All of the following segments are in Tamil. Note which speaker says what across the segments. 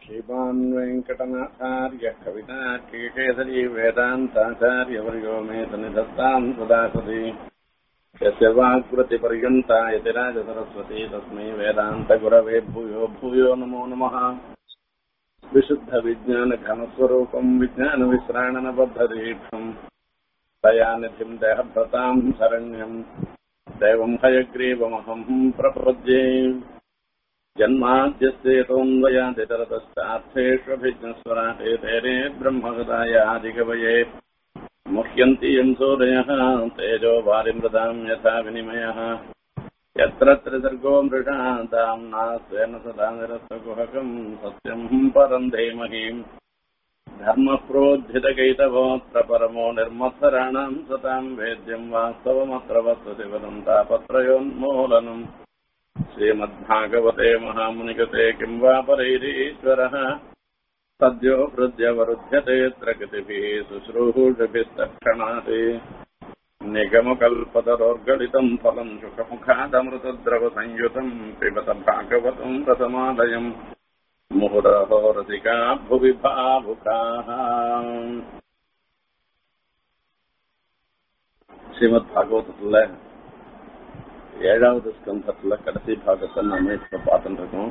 Speaker 1: श्रीमान् वेङ्कटनाथार्यः कवितार्किकेसरी वेदान्ताचार्यवर्यो मे सन्निधत्ताम् सदा सति यस्य वाक्कृतिपर्यन्ता यतिराजसरस्वती तस्मै वेदान्तगुरवे भूयो भूयो नमो नमः विशुद्धविज्ञानघनस्वरूपम् विज्ञानविश्राणनबद्धदीक्षम् दयानिधिम् देहभ्रताम् शरण्यम् दैवम् हयग्रीवमहम् प्रपद्ये जन्माद्यस्येतोऽन्वयादितरतश्चार्थेष्वभिज्ञस्वराटे तेरे ब्रह्मगदायादिकवये मुह्यन्ति यम् सूरयः तेजो वारिमृदाम् यथा विनिमयः यत्र त्रिसर्गो मृषा दाम्ना स्वेन सदा निरस्तकुहकम् सत्यम् परम् धीमहीम् धर्मप्रोद्धितकैतवोऽत्र परमो निर्मत्सराणाम् सताम् वेद्यम् वास्तवमत्र वस्तुति वदन्तापत्रयोन्मूलनम् श्रीमद्भागवते महामुनिगते किम् वा परैरीश्वरः सद्यो हृद्यवरुध्यते प्रकृतिभिः शुश्रूषुभिस्तक्षणात् निगमकल्पतरोर्गलितम् फलम् सुखमुखादमृतद्रवसंयुतम् पिबत भागवतम् रसमालयम् मुहुरहो रसिका भुवि भावुकाः ஸ்ரீமத் பாகவதத்துல ஏழாவது ஸ்கந்தத்துல கடைசி பாகத்தை நம்ம இப்ப பார்த்துட்டு இருக்கோம்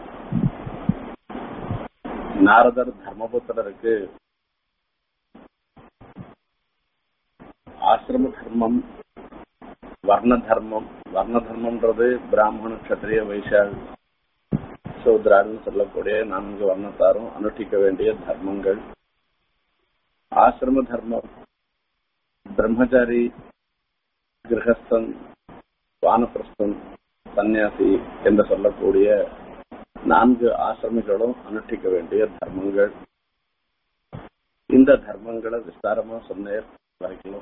Speaker 1: நாரதர் தர்மபுத்திரருக்கு ஆசிரம தர்மம் வர்ண தர்மம் வர்ண தர்மம்ன்றது பிராமண கத்திரிய வைசால் சூத்ரான்னு சொல்லக்கூடிய நான்கு வர்ணத்தாரும் அனுஷ்டிக்க வேண்டிய தர்மங்கள் ஆசிரம தர்மம் பிரம்மச்சாரி கிரகஸ்தன் வானப்பிரஸ்தன் சன்னியாசி என்று சொல்லக்கூடிய நான்கு ஆசிரமிகளும் அனுஷ்டிக்க வேண்டிய தர்மங்கள் இந்த தர்மங்களை விஸ்தாரமா சொன்னேர் வரைக்கும்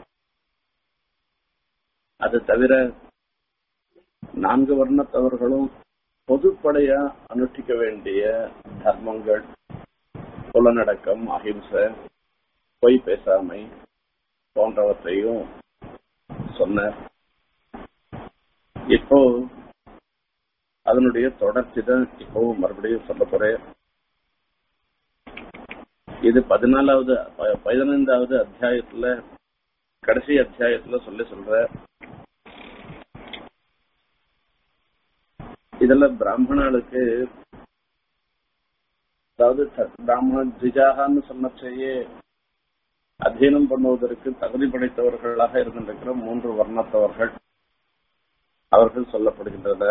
Speaker 1: அது தவிர நான்கு வர்ணத்தவர்களும் பொதுப்படையா அனுஷ்டிக்க வேண்டிய தர்மங்கள் புலநடக்கம் அஹிம்சை பொய் பேசாமை போன்றவற்றையும் சொன்னார் இப்போ அதனுடைய தொடர்ச்சி தான் இப்போ மறுபடியும் சொல்ல போறேன் இது பதினாலாவது பதினைந்தாவது அத்தியாயத்துல கடைசி அத்தியாயத்துல சொல்லி சொல்ற இதுல பிராமணர்களுக்கு அதாவது பிராமண திஜாகான்னு சொன்னச்சேயே அத்தியனம் பண்ணுவதற்கு தகுதி படைத்தவர்களாக இருந்திருக்கிற மூன்று வர்ணத்தவர்கள் அவர்கள் சொல்லப்படுகின்றன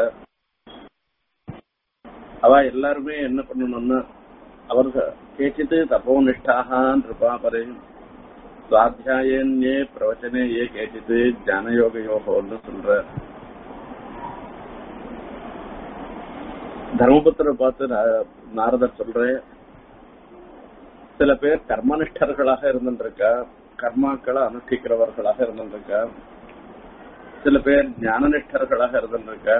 Speaker 1: அவ எல்லாருமே என்ன பண்ணணும்னா அவர்கள் கேச்சித்து தப்போ நிஷ்டாகான் இருப்பாப்பரே சுவாத்தியாயன்யே பிரவச்சனே ஏ கேச்சித்து ஜானயோக யோகம்னு சொல்ற தர்மபுத்திர பார்த்து நாரதர் சொல்றேன் சில பேர் கர்மனிஷ்டர்களாக இருந்திருக்கா கர்மாக்களை அனுஷ்டிக்கிறவர்களாக இருந்திருக்கா சில பேர் ஞானனிஷ்டர்களாக இருந்திருக்கா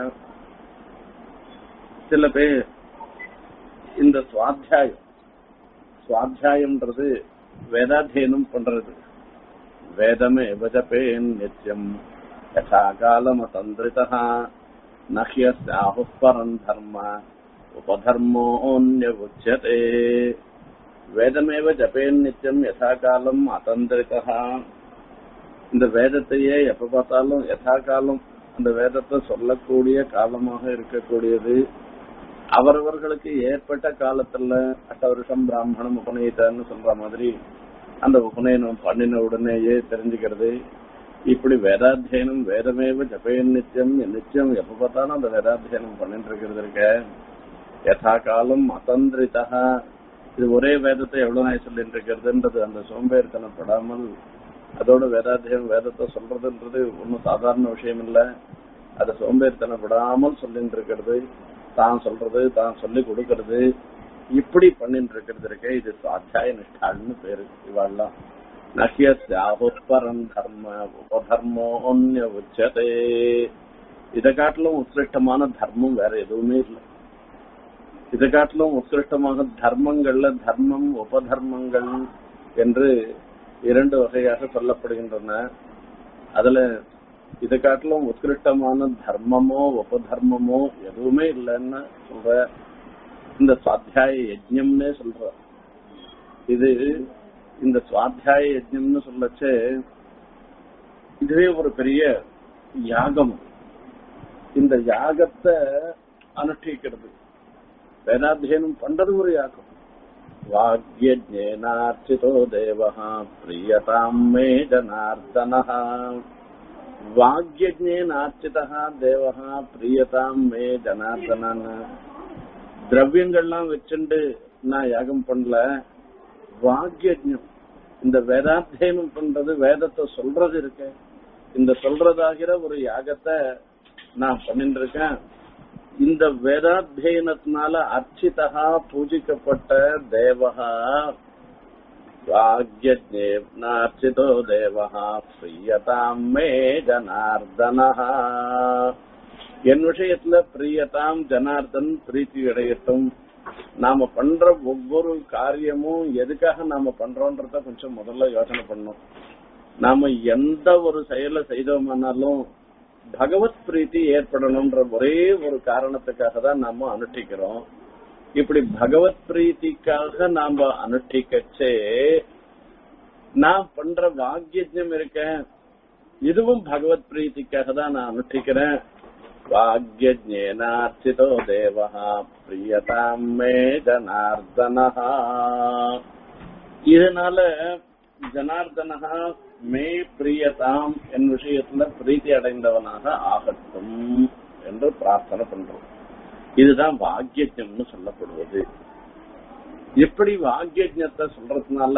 Speaker 1: சில பேர் இந்த சுவாத்தியாயம் சுவாத்தியாயம்ன்றது வேதாத்தியனம் பண்றது வேதமே வஜபேன் நித்தியம் யதா காலம் தந்திரிதா நஹ்யஸ்யாஹுப்பரம் தர்ம உபதர்மோன்ய உச்சதே வேதமேவ ஜபேன் நித்தியம் யதா காலம் அதந்திரிதா இந்த வேதத்தையே எப்ப பார்த்தாலும் யதா காலம் அந்த வேதத்தை சொல்லக்கூடிய காலமாக இருக்கக்கூடியது அவரவர்களுக்கு ஏற்பட்ட காலத்துல அட்ட வருஷம் பிராமணம் உபநயித்தான்னு சொல்ற மாதிரி அந்த உபநயனம் பண்ணின உடனேயே தெரிஞ்சுக்கிறது இப்படி வேதாத்தியனம் வேதமேவ ஜபேன் நித்தியம் நித்தியம் எப்ப பார்த்தாலும் அந்த வேதாத்தியனம் பண்ணிட்டு இருக்கிறது இருக்க யதா காலம் அதந்திரிதா இது ஒரே வேதத்தை எவ்வளவு நாய் சொல்லிட்டு இருக்கிறதுன்றது அந்த சோம்பேறித்தனப்படாமல் அதோட வேதாத்தியம் வேதத்தை சொல்றதுன்றது ஒன்றும் சாதாரண விஷயம் இல்ல அதை சோம்பேறித்தனப்படாமல் சொல்லிட்டு இருக்கிறது தான் சொல்றது தான் சொல்லி கொடுக்கறது இப்படி பண்ணிட்டு இருக்கிறது இருக்க இது சுவாத்தியாய நிஷ்டான்னு பேரு இவாள்லாம் நஹ்யஸ்யாஹுப்பரம் தர்ம உபதர்மோ ஒன்ய உச்சதே இதை காட்டிலும் உத்கிருஷ்டமான தர்மம் வேற எதுவுமே இல்லை இதை காட்டிலும் உத்கிருஷ்டமாக தர்மங்கள்ல தர்மம் உபதர்மங்கள் என்று இரண்டு வகையாக சொல்லப்படுகின்றன அதுல இதை காட்டிலும் உத்கிருஷ்டமான தர்மமோ உபதர்மமோ எதுவுமே இல்லைன்னு சொல்ற இந்த சுவாத்தியாய யஜ்ஞம்னே சொல்றோம் இது இந்த சுவாத்தியாய யஜ்ஞம்னு சொல்லச்சு இதுவே ஒரு பெரிய யாகம் இந்த யாகத்தை அனுஷ்டிக்கிறது வேதாத்தியனம் பண்றது ஒரு யாகம் வாக்யஜேனார்ச்சிதோ தேவஹா பிரியதாம் மே ஜனார்தனः வாக்யஜேனார்ச்சிதா தேவஹா பிரியதாம் மே ஜனார்தனன் திரவியங்கள்லாம் வச்சுண்டு நான் யாகம் பண்ணல வாக்கியம் இந்த வேதாத்தியனம் பண்றது வேதத்தை சொல்றது இருக்க இந்த சொல்றதாகிற ஒரு யாகத்தை நான் பண்ணிட்டு இருக்கேன் இந்த வேதாத்தியனத்தினால அர்ச்சிதா பூஜிக்கப்பட்ட தேவகா வாக்கியர்ச்சிதோ தேவகா பிரியதாம் மே ஜனார்தனஹா என் விஷயத்துல பிரியதாம் ஜனார்தன் பிரீத்தி அடையட்டும் நாம பண்ற ஒவ்வொரு காரியமும் எதுக்காக நாம பண்றோன்றத கொஞ்சம் முதல்ல யோசனை பண்ணணும் நாம எந்த ஒரு செயலை செய்தோமானாலும் பகவத் பிரீத்தி ஏற்படணும்ன்ற ஒரே ஒரு காரணத்துக்காக தான் நாம அனுஷ்டிக்கிறோம் இப்படி பகவத் பிரீத்திக்காக நாம அனுஷ்டிக்கச்சே நான் பண்ற வாக்கியம் இருக்கேன் இதுவும் பகவத் பிரீத்திக்காக தான் நான் அனுஷ்டிக்கிறேன் வாக்யஜேனார்ச்சிதோ தேவஹா பிரியதாம் மே ஜனார்தனஹா இதனால ஜனார்தனஹா மே பிரியதாம் என் விஷயத்துல பிரீத்தி அடைந்தவனாக ஆகட்டும் என்று பிரார்த்தனை பண்றோம் இதுதான் வாக்கியஜம்னு சொல்லப்படுவது எப்படி வாக்கியஜத்தை சொல்றதுனால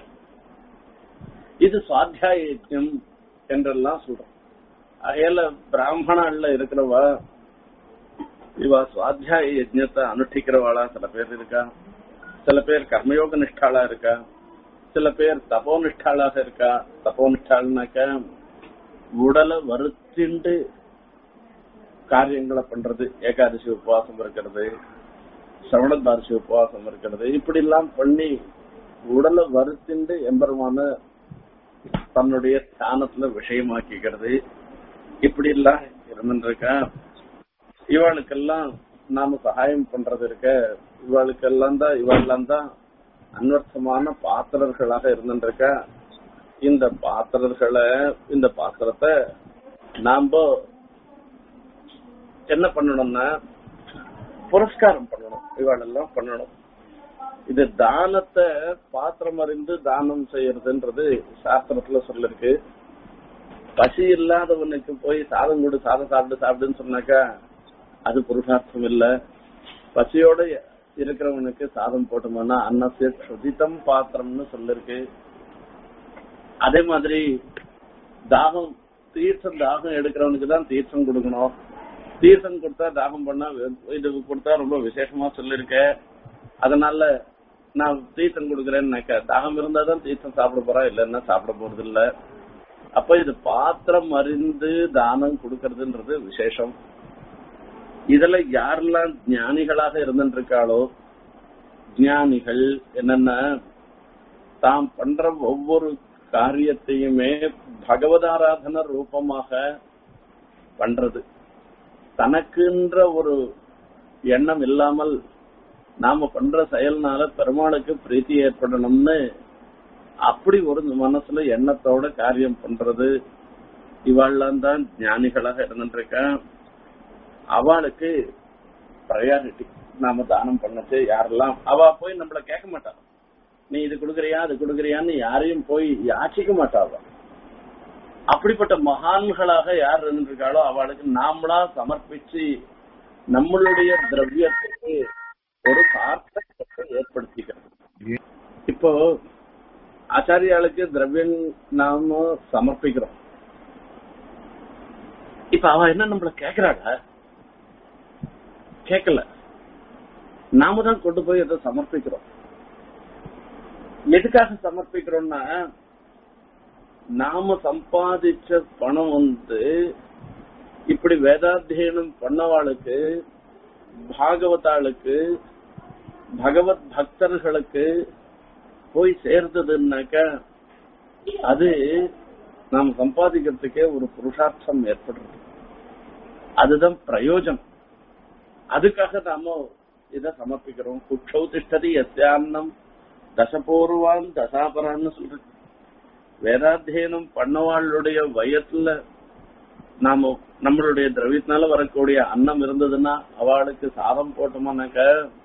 Speaker 1: இது சுவாத்தியாய யஜ்ஞம் என்றெல்லாம் சொல்றோம் அயல பிராமணால இருக்கிறவ இவ சுவாத்தியாய யஜ்ஞத்தை அனுஷ்டிக்கிறவாளா சில பேர் இருக்கா சில பேர் கர்மயோக நிஷ்டாளா இருக்கா சில பேர் தபோனிஷ்டாளாக இருக்கா தபோனிஷ்டாள்னாக்க உடலை வருத்திண்டு காரியங்களை பண்றது ஏகாதசி உபவாசம் இருக்கிறது சவணதாரிசி உபவாசம் இருக்கிறது இப்படி எல்லாம் பண்ணி உடலை வருத்திண்டு எம்பெருமான தன்னுடைய ஸ்தானத்துல விஷயமாக்கிக்கிறது இப்படி எல்லாம் இருந்துருக்கா இவாளுக்கெல்லாம் நாம சகாயம் பண்றது இருக்க இவாளுக்கெல்லாம் தான் இவாளெல்லாம் தான் அன்வர்த்தமான பாத்திரர்களாக இருந்துருக்கா இந்த பாத்திரர்களை இந்த பாத்திரத்தை நாம என்ன பண்ணணும்னா புரஸ்காரம் பண்ணணும் இவாளெல்லாம் பண்ணணும் இது தானத்தை பாத்திரம் அறிந்து தானம் செய்யறதுன்றது சாஸ்திரத்துல சொல்லிருக்கு பசி இல்லாதவனுக்கு போய் சாதம் கொடு சாதம் சாப்பிடு சாப்பிடுன்னு சொன்னாக்கா அது புருஷார்த்தம் இல்ல பசியோட இருக்கிறவனுக்கு சாதம் போட்டோம்னா அன்னசிய சுதித்தம் பாத்திரம்னு சொல்லிருக்கு அதே மாதிரி தாகம் தீர்த்தம் தாகம் எடுக்கிறவனுக்கு தான் தீர்த்தம் கொடுக்கணும் தீர்த்தம் கொடுத்தா தாகம் பண்ணா இது கொடுத்தா ரொம்ப விசேஷமா சொல்லிருக்க அதனால நான் தீர்த்தம் கொடுக்கறேன்னாக்க தாகம் இருந்தா தான் தீர்த்தம் சாப்பிட போறா இல்லைன்னா சாப்பிட போறது இல்ல அப்ப இது பாத்திரம் அறிந்து தானம் கொடுக்கறதுன்றது விசேஷம் இதுல யாரெல்லாம் ஞானிகளாக இருந்துட்டு இருக்காளோ ஞானிகள் என்னென்ன தாம் பண்ற ஒவ்வொரு காரியத்தையுமே பகவதாராதன ரூபமாக பண்றது தனக்குன்ற ஒரு எண்ணம் இல்லாமல் நாம பண்ற செயல்னால பெருமாளுக்கு பிரீத்தி ஏற்படணும்னு அப்படி ஒரு மனசுல எண்ணத்தோட காரியம் பண்றது இவாள்லாம் தான் ஞானிகளாக இருந்துருக்க அவளுக்கு ப்ரையாரிட்டி நாம தானம் பண்ணச்சு யாரெல்லாம் அவ போய் நம்மள கேட்க மாட்டா நீ இது கொடுக்கறியா அது கொடுக்கறியான்னு யாரையும் போய் யாச்சிக்க மாட்டாவ அப்படிப்பட்ட மகான்களாக யார் இருந்திருக்காளோ அவளுக்கு நாமளா சமர்ப்பிச்சு நம்மளுடைய திரவியத்துக்கு ஒரு சார்த்தத்தை ஏற்படுத்திக்கிறோம் இப்போ ஆச்சாரியாளுக்கு திரவியம் நாம சமர்ப்பிக்கிறோம் இப்ப அவ என்ன நம்மள கேக்குறாள கேட்கல நாம தான் கொண்டு போய் அதை சமர்ப்பிக்கிறோம் எதுக்காக சமர்ப்பிக்கிறோம்னா நாம சம்பாதிச்ச பணம் வந்து இப்படி வேதாத்தியனம் பண்ணவாளுக்கு பாகவதாளுக்கு பகவத் பக்தர்களுக்கு போய் சேர்ந்ததுன்னாக்க அது நாம் சம்பாதிக்கிறதுக்கே ஒரு புருஷார்த்தம் ஏற்படுறது அதுதான் பிரயோஜனம் அதுக்காக நாம இத சமர்ப்பிக்கிறோம் குட்சௌ திஷ்டதி எஸ்யான்னம் தசபூர்வான் தசாபரான்னு சொல்றது வேதாத்தியனம் பண்ணவாளுடைய வயத்துல நாம நம்மளுடைய திரவியத்தினால வரக்கூடிய அன்னம் இருந்ததுன்னா அவளுக்கு சாதம் போட்டோம்னாக்க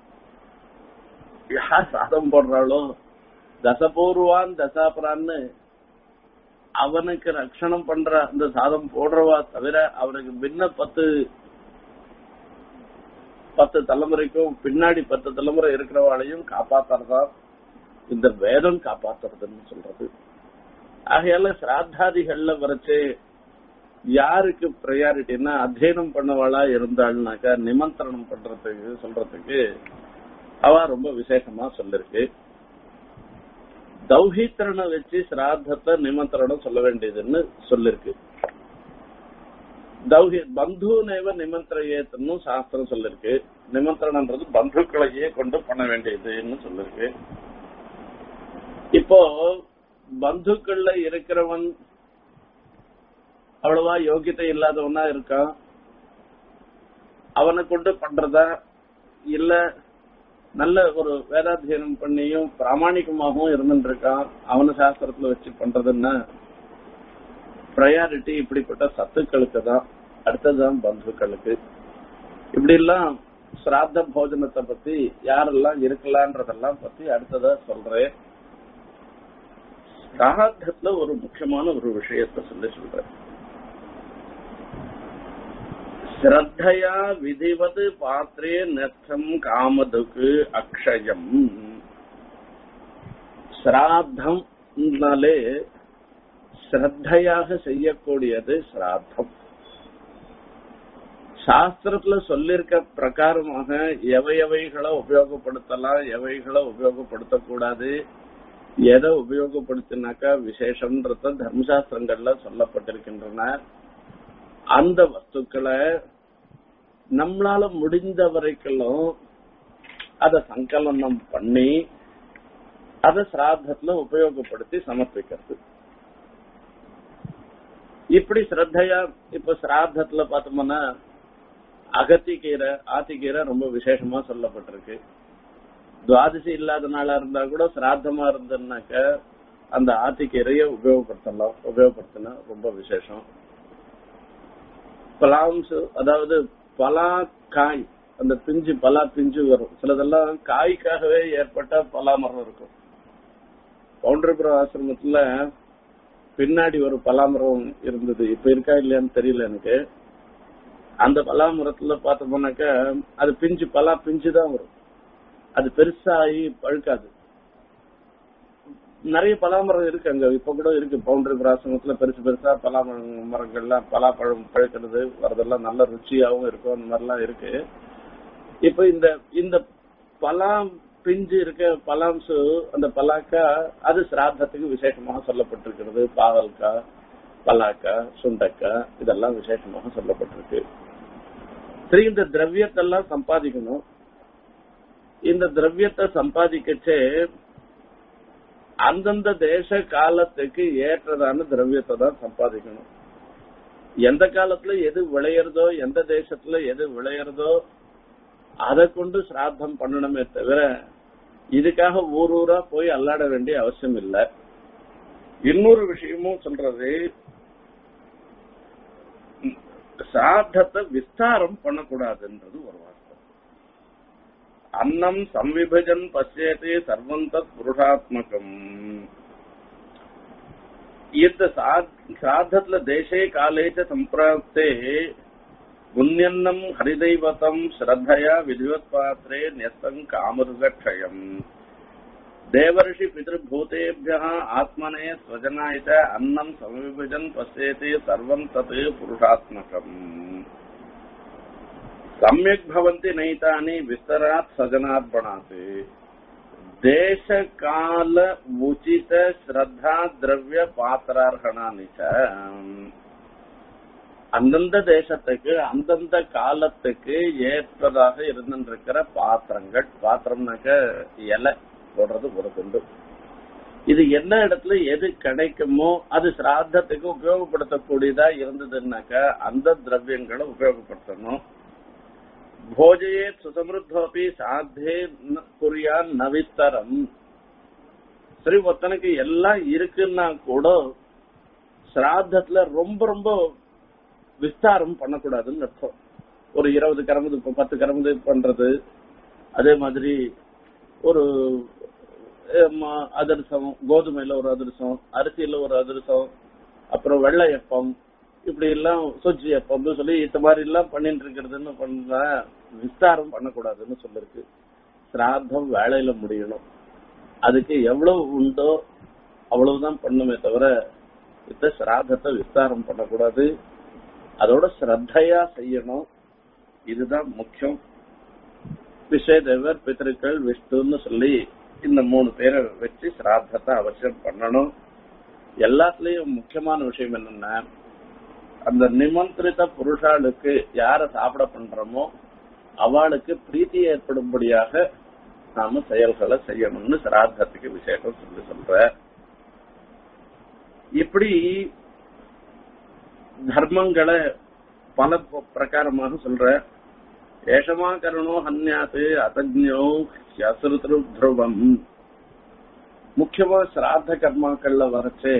Speaker 1: யார் சாதம் போடுறாளோ தசபூர்வான் தசாபரான்னு அவனுக்கு ரட்சணம் பண்ற அந்த சாதம் போடுறவா தவிர அவனுக்கு பின்ன பத்து பத்து தலைமுறைக்கும் பின்னாடி பத்து தலைமுறை இருக்கிறவாளையும் காப்பாத்துறதா இந்த வேதம் காப்பாத்துறதுன்னு சொல்றது ஆகையால சிராத்தாதிகள்ல வரைச்சு யாருக்கு ப்ரையாரிட்டின்னா அத்தியனம் பண்ணவாளா இருந்தாள்னாக்கா நிமந்திரணம் பண்றதுக்கு சொல்றதுக்கு அவ ரொம்ப விசேஷமா சொல்லிருக்கு தௌஹீத்திரனை வச்சு சிராத்தத்தை நிமந்திரணம் சொல்ல வேண்டியதுன்னு சொல்லிருக்கு தௌஹி பந்து நேவ நிமந்திரையேத்துன்னு சாஸ்திரம் சொல்லிருக்கு நிமந்திரணன்றது பந்துக்களையே கொண்டு பண்ண வேண்டியதுன்னு சொல்லிருக்கு இப்போ பந்துக்கள்ல இருக்கிறவன் அவ்வளவா யோகியத்தை இல்லாதவனா இருக்கான் அவனை கொண்டு பண்றதா இல்ல நல்ல ஒரு வேதாத்தியனம் பண்ணியும் பிராமணிகமாகவும் இருந்துட்டு இருக்கான் அவன சாஸ்திரத்துல வச்சு பண்றதுன்னா ப்ரையாரிட்டி இப்படிப்பட்ட சத்துக்களுக்கு தான் அடுத்ததுதான் பந்துக்களுக்கு இப்படி எல்லாம் சிராத்த போஜனத்தை பத்தி யாரெல்லாம் இருக்கலான்றதெல்லாம் பத்தி அடுத்ததா சொல்றேன் சிராத்தத்துல ஒரு முக்கியமான ஒரு விஷயத்த சொல்லி சொல்றேன் ஸ்ரத்தையா விதிவது பாத்திரே நெத்தம் காமதுக்கு அக்ஷயம் சிராத்தம்னாலே ஸ்ரத்தையாக செய்யக்கூடியது சிராத்தம் சாஸ்திரத்துல சொல்லிருக்க பிரகாரமாக எவை எவைகளை உபயோகப்படுத்தலாம் எவைகளை உபயோகப்படுத்தக்கூடாது எதை உபயோகப்படுத்தினாக்கா விசேஷம்ன்றத தர்மசாஸ்திரங்கள்ல சொல்லப்பட்டிருக்கின்றன அந்த வஸ்துக்களை நம்மளால முடிந்த வரைக்கும் அத சங்கலனம் பண்ணி அத சிராத்தத்துல உபயோகப்படுத்தி சமர்ப்பிக்கிறது இப்படி ஸ்ரத்தையா இப்ப சிராத்தத்துல பார்த்தோம்னா அகத்திக்கீரை ஆத்திக்கீரை ரொம்ப விசேஷமா சொல்லப்பட்டிருக்கு துவாதசி இல்லாத நாளா இருந்தா கூட சிராத்தமா இருந்ததுனாக்க அந்த ஆத்திக்கீரையை உபயோகப்படுத்தலாம் உபயோகப்படுத்தினா ரொம்ப விசேஷம் பலாம்ஸ் அதாவது பலா காய் அந்த பிஞ்சு பலா பிஞ்சு வரும் சிலதெல்லாம் காய்க்காகவே ஏற்பட்ட பலா மரம் இருக்கும் பவுண்டரிபுரம் ஆசிரமத்துல பின்னாடி ஒரு பலாமரம் இருந்தது இப்ப இருக்கா இல்லையான்னு தெரியல எனக்கு அந்த பலாமரத்துல பார்த்தோம்னாக்க அது பிஞ்சு பலா பிஞ்சு தான் வரும் அது பெருசாகி பழுக்காது நிறைய பலாமரம் இருக்கு அங்க இப்ப கூட இருக்கு பவுண்டரி பிராசனத்துல பெருசு பெருசா பலா மரங்கள்லாம் பலாப்பழம் பழுக்கிறது வரதெல்லாம் நல்ல ருச்சியாவும் இருக்கும் அந்த மாதிரிலாம் இருக்கு இப்ப இந்த இந்த பலா பிஞ்சு இருக்க பலாம்சு அந்த பலாக்கா அது சிராத்தத்துக்கு விசேஷமாக சொல்லப்பட்டிருக்கிறது பாவல்கா பலாக்கா சுண்டக்கா இதெல்லாம் விசேஷமாக சொல்லப்பட்டிருக்கு சரி இந்த திரவியத்தெல்லாம் சம்பாதிக்கணும் இந்த திரவியத்தை சம்பாதிக்கச்சே அந்தந்த தேச காலத்துக்கு ஏற்றதான திரவியத்தை தான் சம்பாதிக்கணும் எந்த காலத்துல எது விளையறதோ எந்த தேசத்துல எது விளையறதோ அதை கொண்டு சிராத்தம் பண்ணணுமே தவிர இதுக்காக ஊர் ஊரா போய் அல்லாட வேண்டிய அவசியம் இல்லை இன்னொரு விஷயமும் சொல்றது சிராத்தத்தை விஸ்தாரம் பண்ணக்கூடாதுன்றது ஒரு வார்த்தை அன்னம் சம்விபஜன் பசியதே சர்வம் தத் புருஷாத்மகம் இந்த சிராத்தத்துல தேசே காலேச்ச சம்பிராப்தே புண்ணியன்னம் ஹரிதைவதம் ஸ்ரத்தையா விதிவத் பாத்திரே நியஸ்தம் காமருகக்ஷயம் தேவர்ஷி பிதிருபூதேபிய ஆத்மனே ஸ்வஜனாய ச அன்னம் சமவிபஜன் பசியதே சர்வம் தத் புருஷாத்மகம் சமயக் பவந்தி நைதானி விஸ்தராத் சஜனார்ப்பணாத் தேச கால உச்சித ஸ்ரத்தா திரவிய பாத்திரார்கணானி அந்தந்த தேசத்துக்கு அந்தந்த காலத்துக்கு ஏற்பதாக இருந்திருக்கிற பாத்திரங்கள் பாத்திரம்னாக்க இலை போடுறது ஒரு துண்டு இது என்ன இடத்துல எது கிடைக்குமோ அது சிராத்தத்துக்கு உபயோகப்படுத்தக்கூடியதா இருந்ததுன்னாக்க அந்த திரவியங்களை உபயோகப்படுத்தணும் போஜயே சுசமிருத்தோப்பி சாத்தே ந- குறியான் நவித்தரம் சரி ஒருத்தனுக்கு எல்லாம் இருக்குன்னா கூட சிராத்தத்துல ரொம்ப ரொம்ப விஸ்தாரம் பண்ணக்கூடாதுன்னு அர்த்தம் ஒரு இருபது கரமுது இப்ப பத்து கரமுது பண்றது அதே மாதிரி ஒரு அஹ், ம- அதிரசம் கோதுமையில ஒரு அதிரசம் அரிசியில ஒரு அதிரசம் அப்புறம் வெள்ளை எப்பம் இப்படி எல்லாம் சொச்சி எப்பம்னு சொல்லி இந்த மாதிரி எல்லாம் பண்ணிட்டு இருக்கிறதுன்னு பண்ண விஸ்தாரம் பண்ணக்கூடாதுன்னு சொல்லிருக்கு சிராத்தம் வேலையில முடியணும் அதுக்கு எவ்வளவு உண்டோ அவ்வளவுதான் பண்ணுமே தவிர இந்த சிராதத்தை விஸ்தாரம் பண்ணக்கூடாது அதோட ஸ்ரத்தையா செய்யணும் இதுதான் முக்கியம் விஷயதேவர் பித்திருக்கள் விஷ்ணுன்னு சொல்லி இந்த மூணு பேரை வச்சு சிராத்தத்தை அவசியம் பண்ணணும் எல்லாத்துலயும் முக்கியமான விஷயம் என்னன்னா அந்த நிமந்திரித புருஷாளுக்கு யார சாப்பிட பண்றோமோ அவளுக்கு பிரீத்தி ஏற்படும்படியாக நாம செயல்களை செய்யணும்னு சிராத்தத்துக்கு விசேஷம் சொல்லி சொல்ற இப்படி தர்மங்களை பல ப- பிரகாரமாக சொல்ற ஏஷமா கருணோ ஹன்யாத்து அதஜ்ஞோ அசுருத்ரு துருவம் முக்கியமா சிராத்த கர்மாக்கள்ல வரைச்சே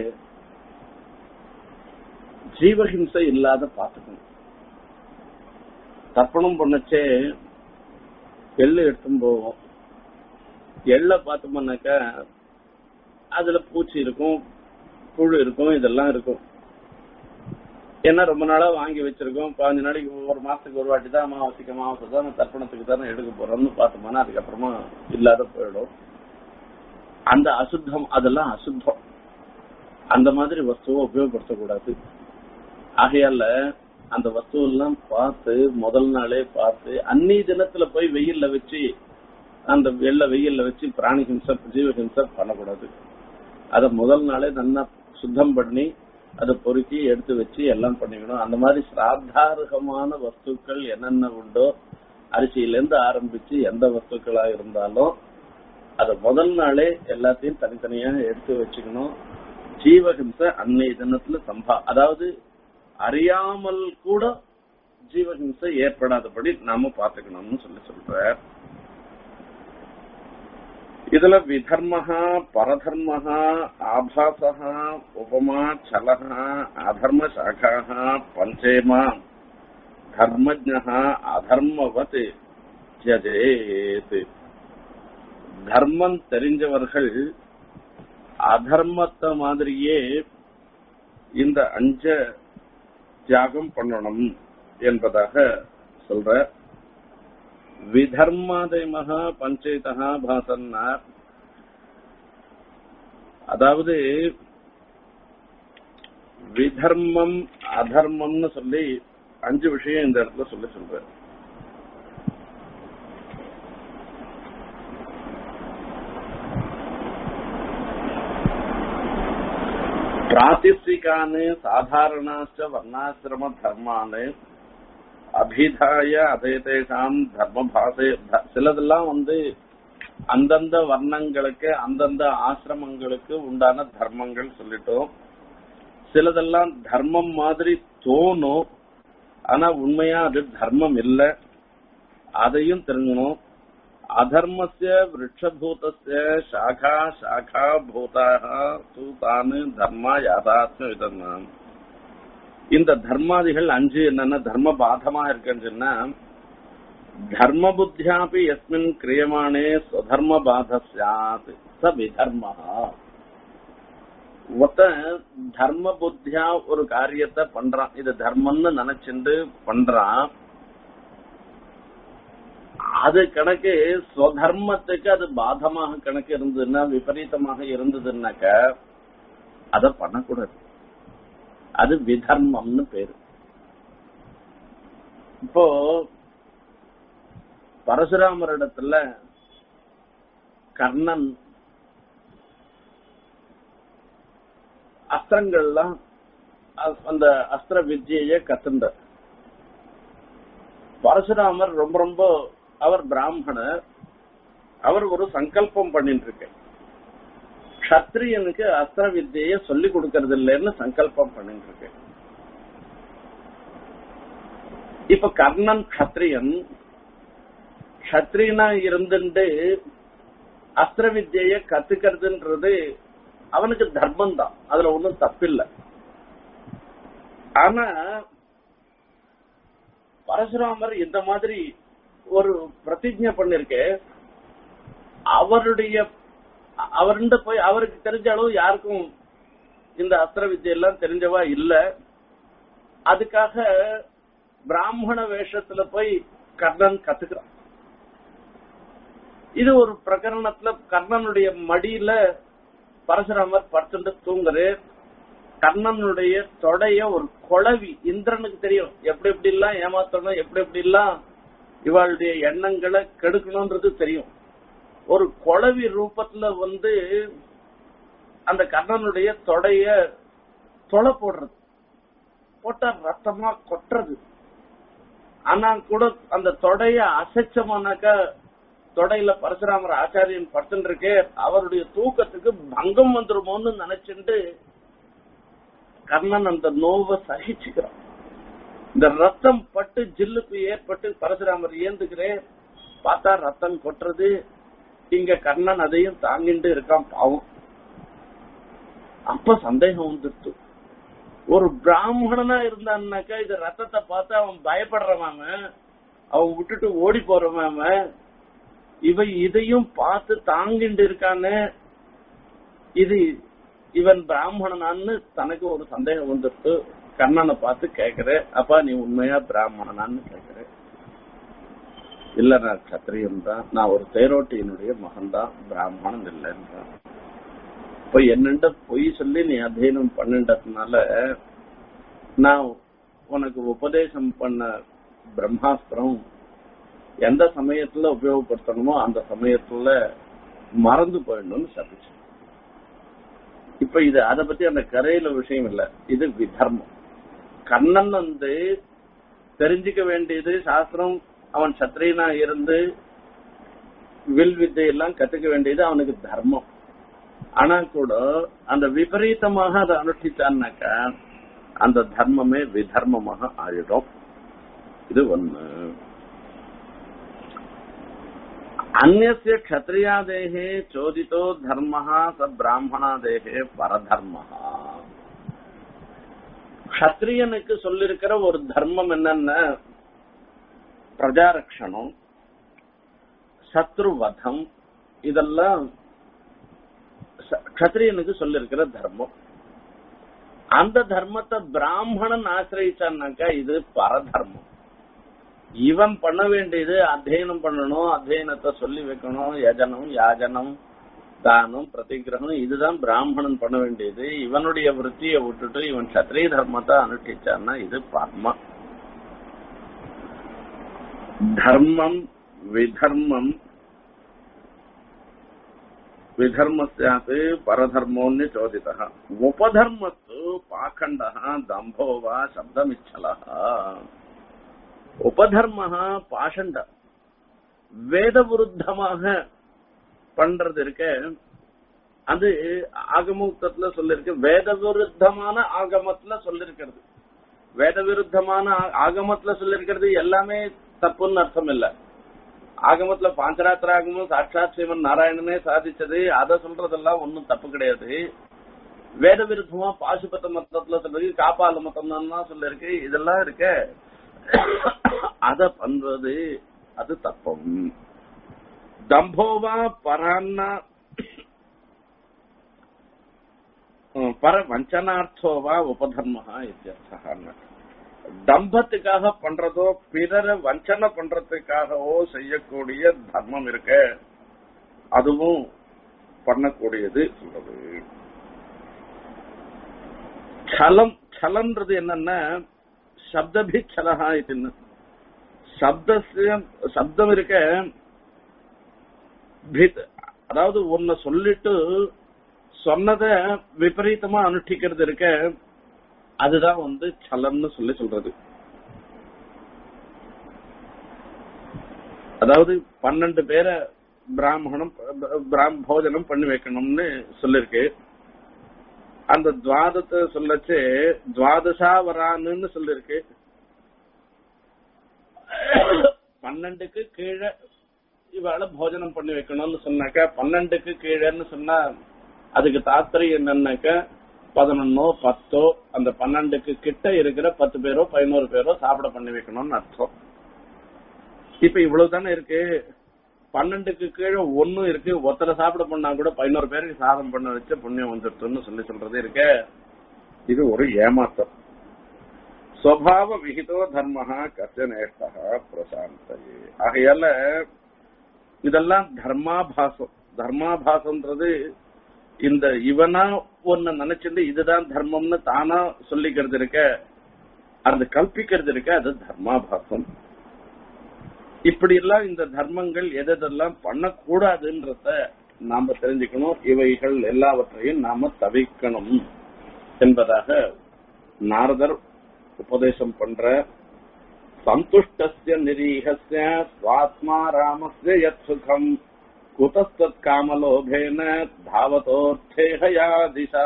Speaker 1: ஜீவஹிம்சை இல்லாத பாத்துக்கணும் தர்ப்பணம் பண்ணச்சே எள்ளு எடுத்தும் போவோம் எள்ள பார்த்தோம்னாக்கா அதுல பூச்சி இருக்கும் புழு இருக்கும் இதெல்லாம் இருக்கும் ஏன்னா ரொம்ப நாளா வாங்கி வச்சிருக்கோம் பாஞ்சு நாளைக்கு ஒரு மாசத்துக்கு ஒரு வாட்டி தான் அமாவாசைக்கு அமாவாசை தான் தர்ப்பணத்துக்கு தானே எடுக்க போறோம்னு பார்த்தோம்னா அதுக்கப்புறமா இல்லாத போயிடும் அந்த அசுத்தம் அதெல்லாம் அசுத்தம் அந்த மாதிரி வஸ்துவை உபயோகப்படுத்தக்கூடாது ஆகையால அந்த வஸ்துவெல்லாம் பார்த்து முதல் நாளே பார்த்து அன்னி தினத்துல போய் வெயில்ல வச்சு அந்த வெள்ள வெயில்ல வச்சு பிராணி ஹிம்சை ஜீவ ஹிம்சை பண்ணக்கூடாது அத முதல் நாளே நல்லா சுத்தம் பண்ணி அதை பொறுக்கி எடுத்து வச்சு எல்லாம் பண்ணிக்கணும் அந்த மாதிரி சிராத்தார்கமான வஸ்துக்கள் என்னென்ன உண்டோ அரிசியில இருந்து ஆரம்பிச்சு எந்த வஸ்துக்களா இருந்தாலும் அத முதல் நாளே எல்லாத்தையும் தனித்தனியா எடுத்து வச்சுக்கணும் ஜீவஹிம்சை அன்னைய தினத்துல சம்பா அதாவது அறியாமல் கூட ஜீவஹிம்சை ஏற்படாதபடி நாம பாத்துக்கணும்னு சொல்லி சொல்ற இதுல விதர்மஹா பரதர்மஹா ஆபாசஹா உபமா சலஹா அதர்ம சாகாஹா பஞ்சேமா தர்மஜா அதர்மவத் தியஜேத் தர்மம் தெரிஞ்சவர்கள் அதர்மத்தை மாதிரியே இந்த அஞ்ச தியாகம் பண்ணணும் என்பதாக சொல்ற விதர்மாதயமகா பஞ்சேதா பாசன்னார் அதாவது விதர்மம் அதர்மம்னு சொல்லி அஞ்சு விஷயம் இந்த இடத்துல சொல்லி சொல்ற பிராத்திஸ்திகானு சாதாரணாச்ச வர்ணாசிரம தர்மானு அபிதாய அதேதேஷாம் தர்மபாசே த- சிலதெல்லாம் வந்து அந்தந்த வர்ணங்களுக்கு அந்தந்த ஆசிரமங்களுக்கு உண்டான தர்மங்கள் சொல்லிட்டோம் சிலதெல்லாம் தர்மம் மாதிரி தோணும் ஆனா உண்மையா அது தர்மம் இல்ல அதையும் தெரிஞ்சுக்கணும் அதர்மஸ்ய விரட்சபூதஸ்ய சாகா சாகா பூதாக தூதானு தர்மா யாதாத்மியம் இதெல்லாம் இந்த தர்மாதிகள் அஞ்சு என்னன்னா தர்ம பாதமா இருக்குன்னு சொன்னா தர்ம புத்தியாபி எஸ்மின் கிரியமானே ஸ்வதர்ம பாத சாத் ச விதர்மா ஒருத்தன் தர்ம புத்தியா ஒரு காரியத்தை பண்றான் இது தர்மம்னு நினைச்சுட்டு பண்றான் அது கணக்கு ஸ்வதர்மத்துக்கு அது பாதமாக கணக்கு இருந்ததுன்னா விபரீதமாக இருந்ததுன்னாக்க அதை பண்ணக்கூடாது அது விதர்மம்னு பேரு இப்போ பரசுராமரிடத்துல கர்ணன் அஸ்திரங்கள்லாம் அ- அந்த அஸ்திர வித்தியை கத்துண்ட பரசுராமர் ரொம்ப ரொம்ப அவர் பிராமணர் அவர் ஒரு சங்கல்பம் பண்ணிட்டு இருக்க கத்திரியனுக்கு அஸ்திர வித்தியை சொல்லி கொடுக்கறது இல்லைன்னு சங்கல்பம் பண்ணிட்டு இருக்கு இப்ப கர்ணன் கத்திரியன் கத்திரினா இருந்துட்டு அஸ்திர வித்திய கத்துக்கிறதுன்றது அவனுக்கு தர்மம் தான் அதுல ஒன்றும் தப்பில்லை ஆனா பரசுராமர் இந்த மாதிரி ஒரு பிரதிஜை பண்ணிருக்கே அவருடைய அவருண்ட போய் அவருக்கு தெரிஞ்ச அளவு யாருக்கும் இந்த அஸ்திர வித்தியெல்லாம் தெரிஞ்சவா இல்ல அதுக்காக பிராமண வேஷத்துல போய் கர்ணன் கத்துக்கிறான் இது ஒரு பிரகரணத்துல கர்ணனுடைய மடியில பரசுராமர் படுத்துட்டு தூங்குறாரு கர்ணனுடைய தொடைய ஒரு குழவி இந்திரனுக்கு தெரியும் எப்படி எப்படி எல்லாம் ஏமாத்தணும் எப்படி எப்படி எல்லாம் இவளுடைய எண்ணங்களை கெடுக்கணும்ன்றது தெரியும் ஒரு குழவி ரூபத்துல வந்து அந்த கர்ணனுடைய தொடைய தொலை போடுறது போட்டா ரத்தமா கொட்டுறது ஆனா கூட அந்த தொடைய அசைச்சமானாக்கா தொடையில பரசுராமர் ஆச்சாரியன் படுத்துட்டு இருக்கே அவருடைய தூக்கத்துக்கு பங்கம் வந்துருமோன்னு நினைச்சுட்டு கர்ணன் அந்த நோவை சகிச்சுக்கிறான் இந்த ரத்தம் பட்டு ஜில்லுக்கு ஏற்பட்டு பரசுராமர் ஏந்துக்கிறே பார்த்தா ரத்தம் கொட்டுறது இங்க கர்ணன் அதையும் தாங்கிட்டு இருக்கான் பாவம் அப்ப சந்தேகம் வந்துருச்சு ஒரு பிராமணனா இருந்தான்னாக்கா இது ரத்தத்தை பார்த்து அவன் பயப்படுறவாம அவன் விட்டுட்டு ஓடி போறவாம இவன் இதையும் பார்த்து தாங்கிட்டு இருக்கானே இது இவன் பிராமணனான்னு தனக்கு ஒரு சந்தேகம் வந்துட்டு கண்ணனை பார்த்து கேக்குற அப்பா நீ உண்மையா பிராமணனான்னு கேக்குற இல்ல நான் கத்திரியம் தான் நான் ஒரு தேரோட்டியினுடைய மகன் தான் பிராமணன் இல்லைன்றான் இப்ப என்னண்ட பொய் சொல்லி நீ அத்தியனம் பண்ணின்றதுனால நான் உனக்கு உபதேசம் பண்ண பிரம்மாஸ்திரம் எந்த சமயத்துல உபயோகப்படுத்தணுமோ அந்த சமயத்துல மறந்து போயிடணும்னு சபிச்சு இப்ப இது அத பத்தி அந்த கரையில விஷயம் இல்ல இது விதர்மம் கண்ணன் வந்து தெரிஞ்சுக்க வேண்டியது சாஸ்திரம் அவன் சத்திரியனா இருந்து வில் வித்தையெல்லாம் கத்துக்க வேண்டியது அவனுக்கு தர்மம் ஆனா கூட அந்த விபரீதமாக அதை அனுஷ்டிச்சான்னாக்கா அந்த தர்மமே விதர்மமாக ஆயிடும் இது ஒண்ணு அந்நிய கத்திரியாதேகே சோதித்தோ தர்ம ச பிராமணாதேகே பரதர்ம கத்திரியனுக்கு சொல்லிருக்கிற ஒரு தர்மம் என்னன்னா பிரஜாரக்ஷணம் சத்ருவதம் இதெல்லாம் கத்திரியனுக்கு சொல்லிருக்கிற தர்மம் அந்த தர்மத்தை பிராமணன் ஆசிரியிச்சான்னாக்கா இது பரதர்மம் இவன் பண்ண வேண்டியது அத்தியனம் பண்ணணும் அத்தியனத்தை சொல்லி வைக்கணும் யஜனம் யாஜனம் தானம் பிரதிகிரகம் இதுதான் பிராமணன் பண்ண வேண்டியது இவனுடைய விற்த்தியை விட்டுட்டு இவன் சத்திரிய தர்மத்தை அனுஷ்டிச்சான்னா இது பர்ம தர்மம் விதர்மம் விதர்மஸ்யாத் பரதர்மோன்னு சோதிதः உபதர்மத்து பாखण्डः दम्भो वा शब्दमिच्छलः உபதர்மஹ பாஷண்ட வேத விருத்தமாக பண்றது இருக்க அது ஆகமத்துல சொல்லிருக்கு வேத விருத்தமான ஆகமத்துல சொல்லிருக்கிறது வேத விருத்தமான ஆகமத்துல சொல்லிருக்கிறது எல்லாமே தப்புன்னு அர்த்தம் இல்ல ஆகமத்துல பாஞ்சராத்திர ஆகமும் சாட்சாத் சிவன் நாராயணனே சாதிச்சது அதை சொல்றதெல்லாம் ஒன்னும் தப்பு கிடையாது வேத விருத்தமா பாசுபத்த மத்தத்துல சொல்லிருக்கு காப்பால மத்தம் தான் சொல்லிருக்கு இதெல்லாம் இருக்க அத பண்றது அது தப்பம் தம்போவா பரான்னா பர வஞ்சனார்த்தோவா உபதர்மஹா இத்தியர்த்தம் தம்பத்துக்காக பண்றதோ பிறரை வஞ்சனை பண்றதுக்காகவோ செய்யக்கூடிய தர்மம் இருக்க அதுவும் பண்ணக்கூடியது சொல்றது சலம் சலன்றது என்னன்னா சப்தபிச்சலகா இதுன்னு சப்த சப்தம் இருக்க அதாவது ஒன்ன சொல்லிட்டு சொன்னத விபரீதமா அனுஷ்டிக்கிறது இருக்க அதுதான் வந்து சலன்னு சொல்லி சொல்றது அதாவது பன்னெண்டு பேரை பிராமணம் போஜனம் பண்ணி வைக்கணும்னு சொல்லிருக்கு அந்த துவாதத்தை சொல்லச்சு துவாதசா வரான்னு சொல்லிருக்கு பன்னெண்டுக்கு கீழே இவாள போஜனம் பண்ணி வைக்கணும்னு சொன்னாக்கா பன்னெண்டுக்கு கீழேன்னு சொன்னா அதுக்கு தாத்திரம் என்னன்னாக்கா பதினொன்னோ பத்தோ அந்த பன்னெண்டுக்கு கிட்ட இருக்கிற பத்து பேரோ பதினோரு பேரோ சாப்பிட பண்ணி வைக்கணும்னு அர்த்தம் இப்ப இவ்வளவு தானே இருக்கு பன்னெண்டுக்கு கீழே ஒன்னும் இருக்கு ஒருத்தரை சாப்பிட பண்ணா கூட பதினோரு பேருக்கு சாதம் பண்ண வச்ச புண்ணியம் வந்துட்டுன்னு சொல்லி சொல்றது இருக்க இது ஒரு ஏமாத்தம் ஸ்வபாவ விகிதோ தர்மஹா கச்சநேஷ்டா பிரசாந்தையே ஆகையால இதெல்லாம் தர்மாபாசம் தர்மாபாசம்ன்றது இந்த இவனா ஒன்ன நினைச்சிட்டு இதுதான் தர்மம்னு தானா சொல்லிக்கிறது இருக்க அது கல்பிக்கிறது இருக்க அது தர்மாபாசம் இப்படி எல்லாம் இந்த தர்மங்கள் எதெல்லாம் பண்ணக்கூடாதுன்றத நாம தெரிஞ்சுக்கணும் இவைகள் எல்லாவற்றையும் நாம தவிர்க்கணும் என்பதாக நாரதர் உபதேசம் பண்ற சந்துஷ்டஸ்ய நிரீகஸ்ய சுவாத்மா ராமஸ்ய யத் சுகம் குதஸ்தத் காமலோபேன தாவதோர்த்தேகயா திசா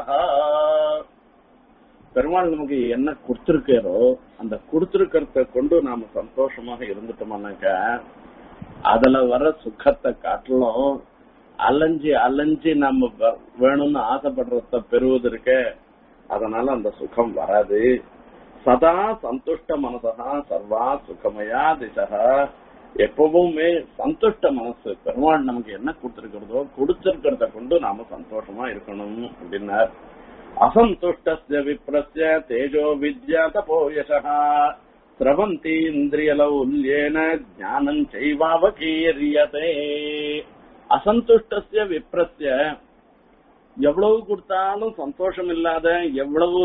Speaker 1: பெருமாள் நமக்கு என்ன கொடுத்திருக்காரோ அந்த கொடுத்திருக்கிறத கொண்டு நாம சந்தோஷமாக இருந்துட்டோம்னாக்க அதுல வர சுகத்தை காட்டிலும் அலைஞ்சி அலைஞ்சி நம்ம வ- வேணும்னு ஆசைப்படுறத பெறுவதற்க அதனால அந்த சுகம் வராது சதா சந்துஷ்ட மனசா சர்வா சுகமயா திசா எப்பவுமே சந்துஷ்ட மனசு பெருமாள் நமக்கு என்ன கொடுத்திருக்கிறதோ கொடுத்திருக்கிறத கொண்டு நாம சந்தோஷமா இருக்கணும் அப்படின்னார் அசந்துஷ்டஸ்ய விப்ரஸ்ய தேஜோ வித்யா தபோ யசா ஸ்ரவந்தி இந்திரியலௌல்யேன ஞானம் செய்வாவகீரியதே அசந்துஷ்டஸ்ய விப்ரஸ்ய எவ்வளவு கொடுத்தாலும் சந்தோஷம் இல்லாத எவ்வளவு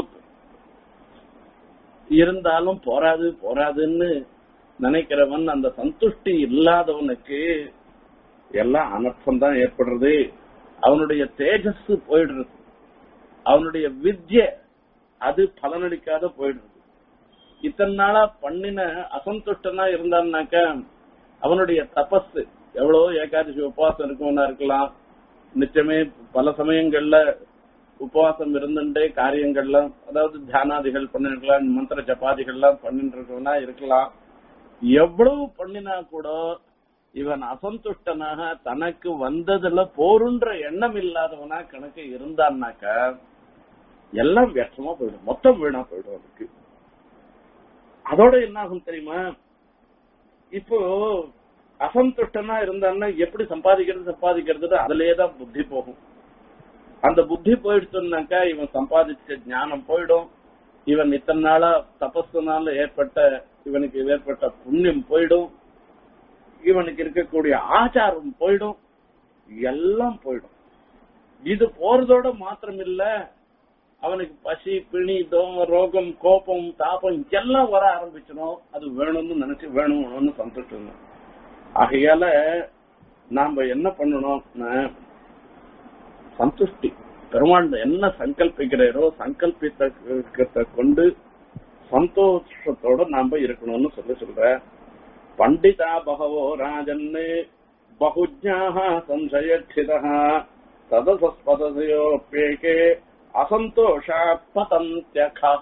Speaker 1: இருந்தாலும் போராது போராதுன்னு நினைக்கிறவன் அந்த சந்துஷ்டி இல்லாதவனுக்கு எல்லாம் அனர்த்தம் தான் ஏற்படுறது அவனுடைய தேஜஸ் போயிடுறது அவனுடைய வித்ய அது பலனளிக்காத போயிடுறது இத்தனை நாளா பண்ணின அசந்துஷ்டனா இருந்தான்னாக்க அவனுடைய தபஸ் எவ்வளவோ ஏகாதசி உபவாசம் இருக்கவனா இருக்கலாம் நிச்சயமே பல சமயங்கள்ல உபவாசம் இருந்துட்டே காரியங்கள்லாம் அதாவது தியானாதிகள் பண்ணிருக்கலாம் மந்திர ஜபாதிகள்லாம் பண்ணிட்டு இருக்கவனா இருக்கலாம் எவ்வளவு பண்ணினா கூட இவன் அசந்துஷ்டனாக தனக்கு வந்ததுல போருன்ற எண்ணம் இல்லாதவனா கணக்கு இருந்தான்னாக்க எல்லாம் வியர்த்தமா போயிடும் மொத்தம் வீணா போயிடும் அதுக்கு அதோட என்ன ஆகும் தெரியுமா இப்போ அசந்துஷ்டனா இருந்தான்னா எப்படி சம்பாதிக்கிறது சம்பாதிக்கிறது அதுலயே தான் புத்தி போகும் அந்த புத்தி போயிடுச்சுனாக்கா இவன் சம்பாதிச்ச ஞானம் போயிடும் இவன் இத்தனை நாளா தபஸ்னால ஏற்பட்ட இவனுக்கு ஏற்பட்ட புண்ணியம் போயிடும் இவனுக்கு இருக்கக்கூடிய ஆச்சாரம் போயிடும் எல்லாம் போயிடும் இது போறதோட மாத்திரம் இல்ல அவனுக்கு பசி பிணி தோ- ரோகம் கோபம் தாபம் எல்லாம் வர ஆரம்பிச்சிடும் அது வேணும்னு நினைச்சு வேணும் வேணும்னு சந்தோஷம் ஆகையால நாம என்ன பண்ணணும்னா சந்துஷ்டி பெருமாள் என்ன சங்கல்பிக்கிறாரோ சங்கல்பித்த கொண்டு சந்தோஷத்தோட நாம இருக்கணும்னு சொல்லி சொல்ற பண்டிதா பகவோ ராஜன்னு பகுஜாக சம்சயக்ஷிதா ததசஸ்பதயோப்பேகே அசந்தோஷா பதந்தியகா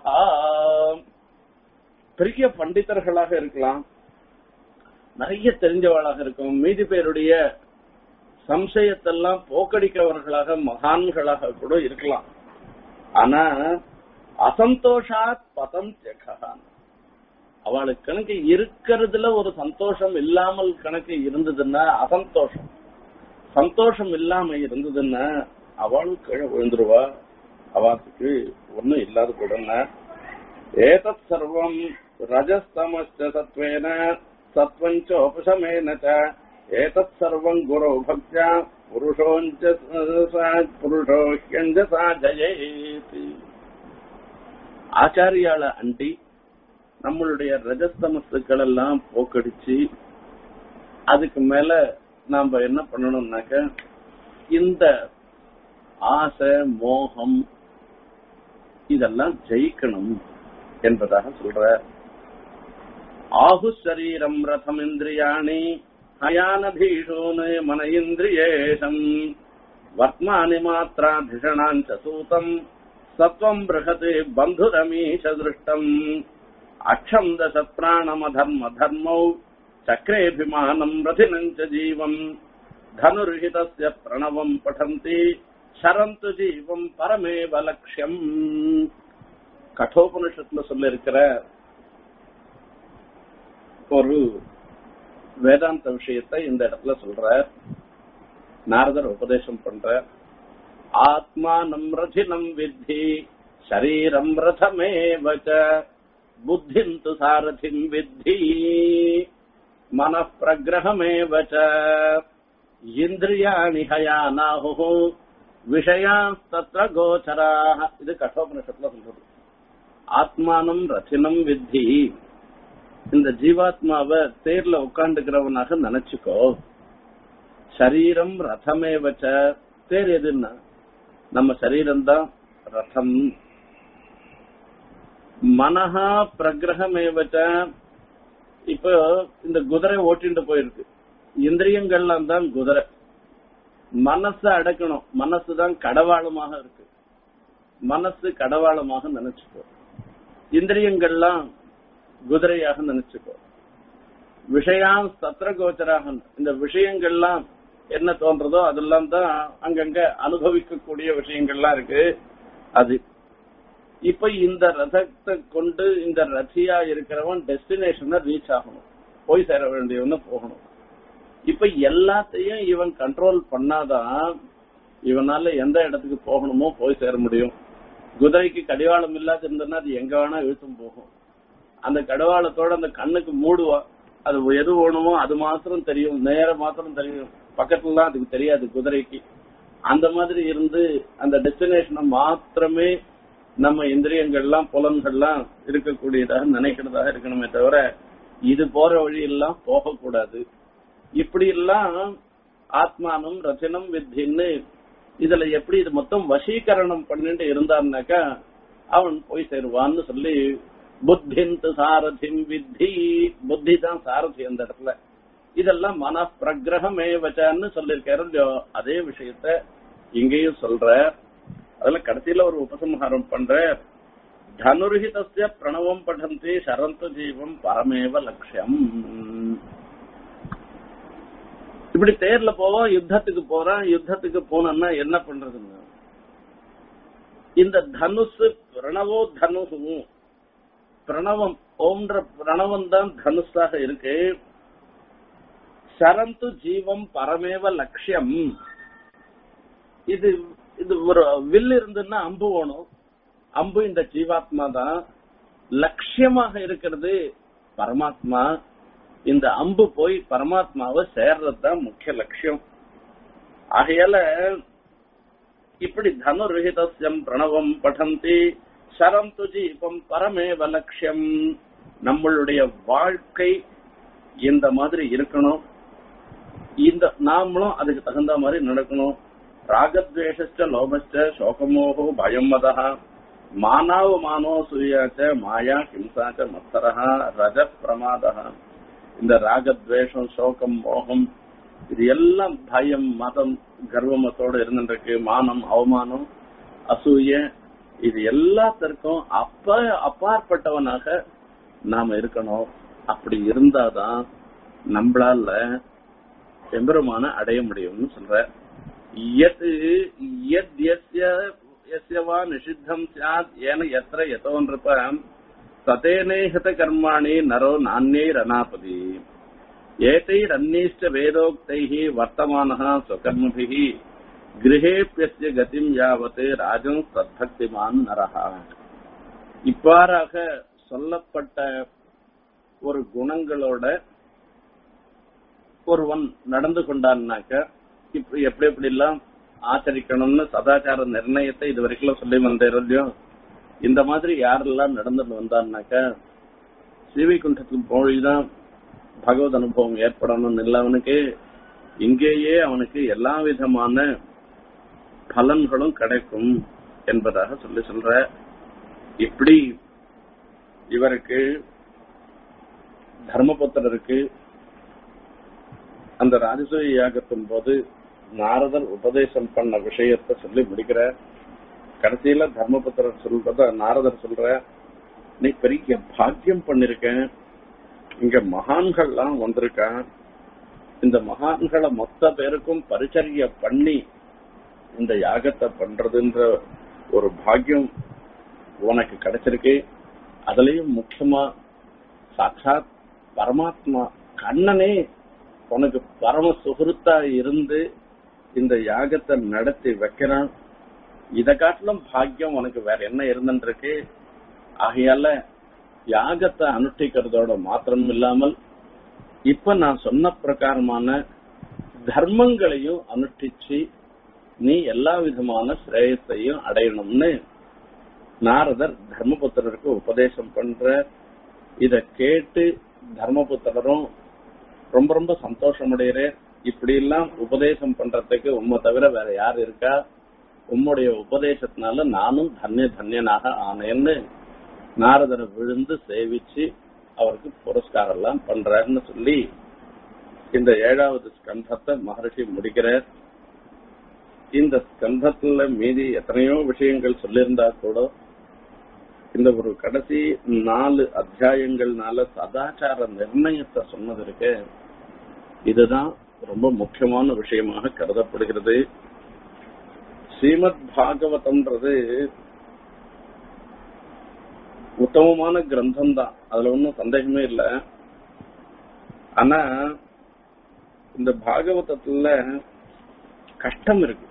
Speaker 1: பெரிய பண்டிதர்களாக இருக்கலாம் நிறைய தெரிஞ்சவளாக இருக்கும் மீதி பேருடைய சம்சயத்தெல்லாம் போக்கடிக்கிறவர்களாக மகான்களாக கூட இருக்கலாம் ஆனா அசந்தோஷாத் பதம் தியகான் அவளுக்கு கணக்கு இருக்கிறதுல ஒரு சந்தோஷம் இல்லாமல் கணக்கு இருந்ததுன்னா அசந்தோஷம் சந்தோஷம் இல்லாம இருந்ததுன்னா அவளும் கீழே விழுந்துருவா அவளுக்கு ஒண்ணும் இல்லாத கூட ஏதத் சர்வம் ரஜஸ்தமஸ்ட சத்வேன சத்வஞ்ச உபசமேன ச ஏதத் சர்வம் குரு பக்தியா புருஷோஞ்ச புருஷோஹ்யஞ்ச சாஜயேதி ஆச்சாரியால அண்டி நம்மளுடைய ரஜஸ்தமசுக்கள் எல்லாம் போக்கடிச்சு அதுக்கு மேல நாம என்ன பண்ணணும்னாக்க இந்த ஆசை மோகம் இதெல்லாம் ஜெயிக்கணும் என்பதாக சொல்ற ஆகு சரீரம் ரதம் இந்திரியாணி ஹயானபீஷூன் மன இந்திரியேஷம் வர்த்மானி மாத்ரா திஷணாஞ்ச சூதம் சத்வம் பிருகத் பந்துரமீஷ திருஷ்டம் அக்ஷம் தச பிராணம தர்ம தர்மௌ சக்கரேபிமானம் ரதினஞ்ச ஜீவம் தனுர்ஹிதஸ்ய பிரணவம் படந்தி சரந்து ஜீவம் பரமேவ லட்சியம் கட்டோபனிஷத்துல சொல்ல இருக்கிற ஒரு வேதாந்த விஷயத்தை இந்த இடத்துல சொல்ற நாரதர் உபதேசம் பண்ற ஆத்மானம் ரதினம் வித்தி சரீரம் ரதமேவச்ச புத்திம் து சாரதிம் வித்தி மன பிரகிரகமேவச்ச இந்திரியாணி ஹயானாஹு விஷயான் தத்ர கோச்சராக இது கட்டோபனிஷத்துல சொல்றது ஆத்மானம் ரத்தினம் வித்தி இந்த ஜீவாத்மாவை தேர்ல உட்காந்துக்கிறவனாக நினைச்சுக்கோ சரீரம் ரதமே வச்ச தேர் எதுன்னா நம்ம சரீரம் தான் ரதம் மனஹா பிரகிரகமே வச்ச இப்போ இந்த குதிரை ஓட்டிட்டு போயிருக்கு இந்திரியங்கள்லாம் தான் குதிரை மனச அடக்கணும் மனசு தான் கடவாளமாக இருக்கு மனசு கடவாளமாக நினைச்சுக்கோ இந்திரியங்கள்லாம் குதிரையாக நினைச்சுக்கோ விஷயான் சத்திர கோச்சராக இந்த விஷயங்கள்லாம் என்ன தோன்றதோ அதெல்லாம் தான் அங்கங்க அனுபவிக்கக்கூடிய விஷயங்கள்லாம் இருக்கு அது இப்ப இந்த ரதத்தை கொண்டு இந்த ரசியா இருக்கிறவன் டெஸ்டினேஷனை ரீச் ஆகணும் போய் சேர வேண்டியவனு போகணும் இப்ப எல்லாத்தையும் இவன் கண்ட்ரோல் பண்ணாதான் இவனால எந்த இடத்துக்கு போகணுமோ போய் சேர முடியும் குதிரைக்கு கடிவாளம் இல்லாத இருந்ததுன்னா அது எங்க வேணா இழுத்தும் போகும் அந்த கடிவாளத்தோட அந்த கண்ணுக்கு மூடுவா அது எது வேணுமோ அது மாத்திரம் தெரியும் நேர மாத்திரம் தெரியும் பக்கத்துலலாம் அதுக்கு தெரியாது குதிரைக்கு அந்த மாதிரி இருந்து அந்த டெஸ்டினேஷனை மாத்திரமே நம்ம இந்திரியங்கள்லாம் புலன்கள்லாம் இருக்கக்கூடியதாக நினைக்கிறதாக இருக்கணுமே தவிர இது போற வழியெல்லாம் போகக்கூடாது இப்படி எல்லாம் ஆத்மானம் ரச்சனம் வித்தின்னு இதுல எப்படி இது மொத்தம் வசீகரணம் பண்ணிட்டு இருந்தான்னாக்கா அவன் போய் சேருவான்னு சொல்லி புத்திந்து சாரதிம் வித்தி புத்தி தான் சாரதி அந்த இடத்துல இதெல்லாம் மன பிரகிரகமே வச்சான்னு சொல்லியிருக்காரு இல்லையோ அதே விஷயத்த இங்கேயும் சொல்ற அதுல கடைசியில ஒரு உபசம்ஹாரம் பண்ற தனுர்ஹிதஸ்ய பிரணவம் படந்தி சரந்து ஜீவம் பரமேவ லட்சியம் இப்படி தேர்ல போவோம் யுத்தத்துக்கு போறான் யுத்தத்துக்கு போனோம்னா என்ன பண்றதுன்னு இந்த தனுசு பிரணவோ தனுசு பிரணவம் ஓம்ன்ற பிரணவம் தான் தனுஷாக இருக்கு சரந்து ஜீவம் பரமேவ லட்சியம் இது இது ஒரு வில் இருந்துன்னா அம்பு வேணும் அம்பு இந்த ஜீவாத்மா தான் லட்சியமாக இருக்கிறது பரமாத்மா இந்த அம்பு போய் பரமாத்மாவை சேர்றது தான் முக்கிய லட்சியம் ஆகையால இப்படி தனுர்ஹிதஸ்யம் பிரணவம் படந்தி சரம் துஜீபம் பரமேவ லட்சியம் நம்மளுடைய வாழ்க்கை இந்த மாதிரி இருக்கணும் இந்த நாமளும் அதுக்கு தகுந்த மாதிரி நடக்கணும் ராகத்வேஷ லோபஸ்ட சோகமோகோ பயம் மதா மானாவ மானோ சூயாச்ச மாயா ஹிம்சாச்ச மத்தரஹா ரஜ பிரமாதா இந்த ராகத்வேஷம் சோகம் மோகம் இது எல்லாம் பயம் மதம் கர்வமத்தோட இருந்துருக்கு மானம் அவமானம் அசூய இது எல்லாத்திற்கும் அப்ப அப்பாற்பட்டவனாக நாம இருக்கணும் அப்படி இருந்தாதான் நம்மளால எம்பெருமான அடைய முடியும்னு சொல்ற எஸ்யவா நிஷித்தம் சாத் ஏன எத்திர எதோன்றிருப்ப சதேனேஹத கர்மாணி நரோ நானியை ரணாபதி ஏதைரன்னைஷ்ட வேதோக்தைः வர்த்தமானः स्वकर्मभिः கிரகேப்பியஸ்ய கதிம் யாவத் ராஜன் சத்பக்திமான் நரஹா இவ்வாறாக சொல்லப்பட்ட ஒரு குணங்களோட ஒருவன் நடந்து கொண்டான்னாக்க இப்படி எப்படி எப்படி எல்லாம் ஆச்சரிக்கணும்னு சதாச்சார நிர்ணயத்தை இது வரைக்கும் சொல்லி வந்தேன் இல்லையோ இந்த மாதிரி யாரெல்லாம் நடந்துட்டு வந்தான்னாக்க ஸ்ரீவைகுண்டத்துக்கு போய்தான் பகவத் அனுபவம் ஏற்படணும்னு இல்லை அவனுக்கு இங்கேயே அவனுக்கு எல்லா விதமான பலன்களும் கிடைக்கும் என்பதாக சொல்லி சொல்ற இப்படி இவருக்கு தர்மபுத்திரருக்கு அந்த ராஜசூய யாகத்தின் போது நாரதர் உபதேசம் பண்ண விஷயத்த சொல்லி முடிக்கிற கடைசியில தர்மபுத்திரர் சொல்றத நாரதர் சொல்ற நீ பெரிய பாக்கியம் பண்ணிருக்க இங்க மகான்கள்லாம் வந்திருக்கா இந்த மகான்களை மொத்த பேருக்கும் பரிச்சரிய பண்ணி இந்த யாகத்தை பண்றதுன்ற ஒரு பாக்கியம் உனக்கு கிடைச்சிருக்கு அதுலயும் முக்கியமா சாட்சாத் பரமாத்மா கண்ணனே உனக்கு பரம சுகிருத்தா இருந்து இந்த யாகத்தை நடத்தி வைக்கிறான் இத காட்டிலும் பாக்கியம் உனக்கு வேற என்ன இருந்துருக்கு ஆகையால யாகத்தை அனுஷ்டிக்கிறதோட மாத்திரம் இல்லாமல் இப்ப நான் சொன்ன பிரகாரமான தர்மங்களையும் அனுஷ்டிச்சு நீ எல்லா விதமான சிரேயத்தையும் அடையணும்னு நாரதர் தர்மபுத்திரருக்கு உபதேசம் பண்ற இத கேட்டு தர்மபுத்திரரும் ரொம்ப ரொம்ப சந்தோஷம் அடைகிறேன் இப்படி எல்லாம் உபதேசம் பண்றதுக்கு உண்மை தவிர வேற யார் இருக்கா உம்முடைய உபதேசத்தினால நானும் தன்ய தன்யனாக ஆனேன்னு நாரதரை விழுந்து சேவிச்சு அவருக்கு புரஸ்காரம் எல்லாம் பண்றாருன்னு சொல்லி இந்த ஏழாவது ஸ்கந்தத்தை மகர்ஷி முடிக்கிறார் இந்த ஸ்கந்தத்துல மீதி எத்தனையோ விஷயங்கள் சொல்லியிருந்தா கூட இந்த ஒரு கடைசி நாலு அத்தியாயங்கள்னால சதாச்சார நிர்ணயத்தை சொன்னது இருக்கு இதுதான் ரொம்ப முக்கியமான விஷயமாக கருதப்படுகிறது ஸ்ரீமத் பாகவதம்ன்றது உத்தமமான கிரந்தம் தான் அதுல ஒன்றும் சந்தேகமே இல்லை ஆனா இந்த பாகவதத்துல கஷ்டம் இருக்கு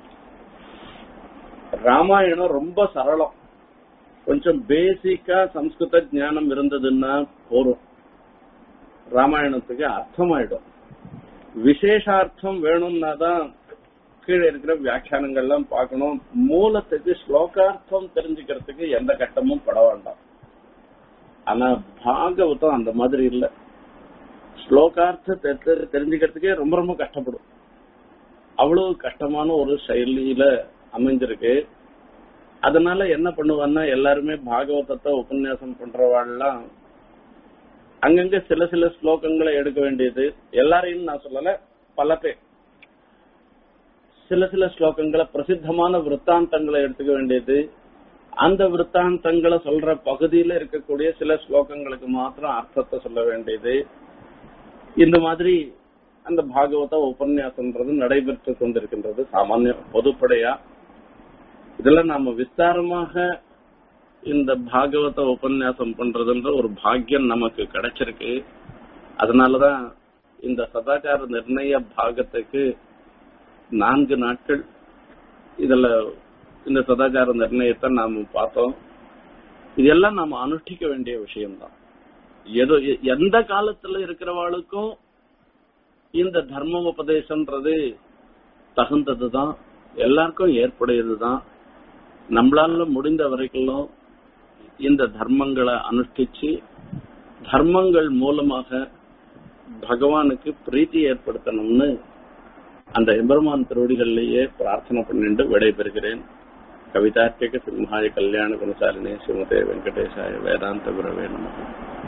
Speaker 1: ராமாயணம் ரொம்ப சரளம் கொஞ்சம் பேசிக்கா சம்ஸ்கிருத ஞானம் இருந்ததுன்னா போரும் ராமாயணத்துக்கு அர்த்தமாயிடும் விசேஷார்த்தம் வேணும்னா தான் கீழே இருக்கிற வியாக்கியானங்கள்லாம் பார்க்கணும் மூலத்துக்கு ஸ்லோகார்த்தம் தெரிஞ்சுக்கிறதுக்கு எந்த கட்டமும் பட வேண்டாம் ஆனா பாகவதம் அந்த மாதிரி இல்ல ஸ்லோகார்த்த தெரிஞ்சுக்கிறதுக்கே ரொம்ப ரொம்ப கஷ்டப்படும் அவ்வளவு கஷ்டமான ஒரு செயலியில அமைஞ்சிருக்கு அதனால என்ன பண்ணுவான்னா எல்லாருமே பாகவதத்தை உபன்யாசம் பண்றவாள்லாம் அங்கங்க சில சில ஸ்லோகங்களை எடுக்க வேண்டியது எல்லாரையும் நான் சொல்லல பல பேர் சில சில ஸ்லோகங்களை பிரசித்தமான விற்த்தாந்தங்களை எடுத்துக்க வேண்டியது அந்த விற்த்தாந்தங்களை சொல்ற பகுதியில இருக்கக்கூடிய சில ஸ்லோகங்களுக்கு மாத்திரம் அர்த்தத்தை சொல்ல வேண்டியது இந்த மாதிரி அந்த பாகவத உபன்யாசம்ன்றது நடைபெற்று கொண்டிருக்கின்றது சாமானிய பொதுப்படையா இதுல நாம விஸ்தாரமாக இந்த பாகவத உபன்யாசம் பண்றதுன்ற ஒரு பாக்கியம் நமக்கு கிடைச்சிருக்கு அதனாலதான் இந்த சதாச்சார நிர்ணய பாகத்துக்கு நான்கு நாட்கள் இதுல இந்த சதாச்சார நிர்ணயத்தை நாம பார்த்தோம் இதெல்லாம் நாம அனுஷ்டிக்க வேண்டிய விஷயம்தான் ஏதோ எந்த காலத்துல இருக்கிறவாளுக்கும் இந்த தர்ம உபதேசம்ன்றது தகுந்ததுதான் எல்லாருக்கும் ஏற்புடையதுதான் நம்மளால முடிந்த வரைக்கும் இந்த தர்மங்களை அனுஷ்டிச்சு தர்மங்கள் மூலமாக பகவானுக்கு பிரீத்தி ஏற்படுத்தணும்னு அந்த எம்பெருமான் திருவடிகளிலேயே பிரார்த்தனை பண்ணிட்டு விடைபெறுகிறேன் கவிதார்த்திக சிம்ஹாய கல்யாண குணசாலினே ஸ்ரீமதே வெங்கடேசாய வேதாந்த குரவே நமக்கு